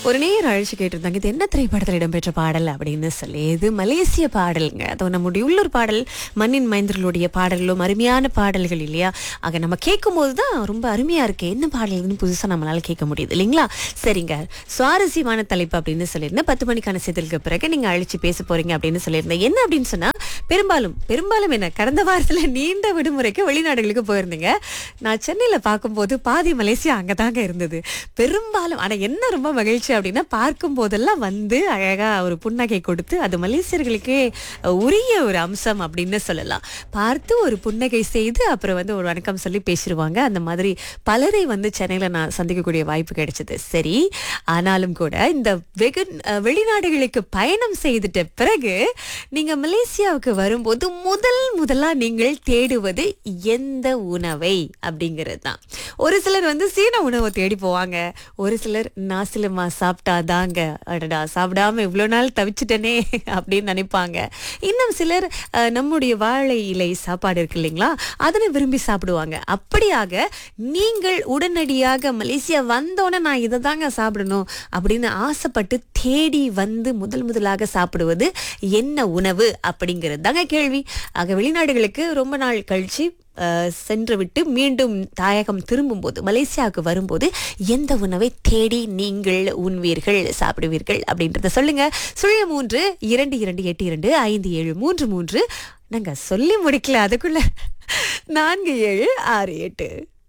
ஒரு நேர் அழிச்சு கேட்டிருந்தாங்க இது என்ன திரைப்படத்தில் இடம்பெற்ற பாடல் அப்படின்னு சொல்லி இது மலேசிய பாடலுங்க அது நம்முடைய உள்ளூர் பாடல் மண்ணின் மைந்தர்களுடைய பாடல்களும் அருமையான பாடல்கள் இல்லையா ஆக நம்ம கேட்கும் போது தான் ரொம்ப அருமையா இருக்கு என்ன பாடல்னு புதுசா நம்மளால கேட்க முடியுது இல்லைங்களா சரிங்க சுவாரஸ்யமான தலைப்பு அப்படின்னு சொல்லியிருந்தேன் பத்து மணிக்கான செய்திகளுக்கு பிறகு நீங்க அழிச்சு பேச போறீங்க அப்படின்னு சொல்லியிருந்தேன் என்ன அப்படின்னு சொன்னா பெரும்பாலும் பெரும்பாலும் என்ன கடந்த வாரத்துல நீண்ட விடுமுறைக்கு வெளிநாடுகளுக்கு போயிருந்தீங்க நான் சென்னையில பார்க்கும்போது பாதி மலேசியா அங்கதாங்க இருந்தது பெரும்பாலும் ஆனா என்ன ரொம்ப மகிழ்ச்சி அப்படின்னா பார்க்கும் போதெல்லாம் வந்து அழகா ஒரு புன்னகை கொடுத்து அது மலேசியர்களுக்கு உரிய ஒரு அம்சம் அப்படின்னு சொல்லலாம் பார்த்து ஒரு புன்னகை செய்து அப்புறம் வந்து ஒரு வணக்கம் சொல்லி பேசிடுவாங்க அந்த மாதிரி பலரை வந்து சென்னையில நான் சந்திக்கக்கூடிய வாய்ப்பு கிடைச்சது சரி ஆனாலும் கூட இந்த வெகு அஹ், வெளிநாடுகளுக்கு பயணம் செய்துட்ட பிறகு நீங்க மலேசியாவுக்கு வரும்போது முதல் முதலா நீங்கள் தேடுவது எந்த உணவை அப்படிங்கிறது தான் ஒரு சிலர் வந்து சீன உணவை தேடி போவாங்க ஒரு சிலர் நாசிலமா சாப்பிட்டாதாங்க அடடா சாப்பிடாம இவ்வளோ நாள் தவிச்சிட்டனே அப்படின்னு நினைப்பாங்க இன்னும் சிலர் அஹ், நம்முடைய வாழை இலை சாப்பாடு இருக்கு இல்லைங்களா அதனை விரும்பி சாப்பிடுவாங்க அப்படியாக நீங்கள் உடனடியாக மலேசியா வந்தோடனே நான் இதை தாங்க சாப்பிடணும் அப்படின்னு ஆசைப்பட்டு தேடி வந்து முதல் முதலாக சாப்பிடுவது என்ன உணவு அப்படிங்கிறது தாங்க கேள்வி ஆக வெளிநாடுகளுக்கு ரொம்ப நாள் கழிச்சு அஹ், சென்று விட்டு மீண்டும் தாயகம் திரும்பும்போது மலேசியாவுக்கு வரும்போது எந்த உணவை தேடி நீங்கள் உண்வீர்கள் சாப்பிடுவீர்கள் அப்படின்றத சொல்லுங்க சுழிய மூன்று இரண்டு இரண்டு எட்டு இரண்டு ஐந்து ஏழு மூன்று மூன்று நாங்க சொல்லி முடிக்கல அதுக்குள்ள நான்கு ஏழு ஆறு எட்டு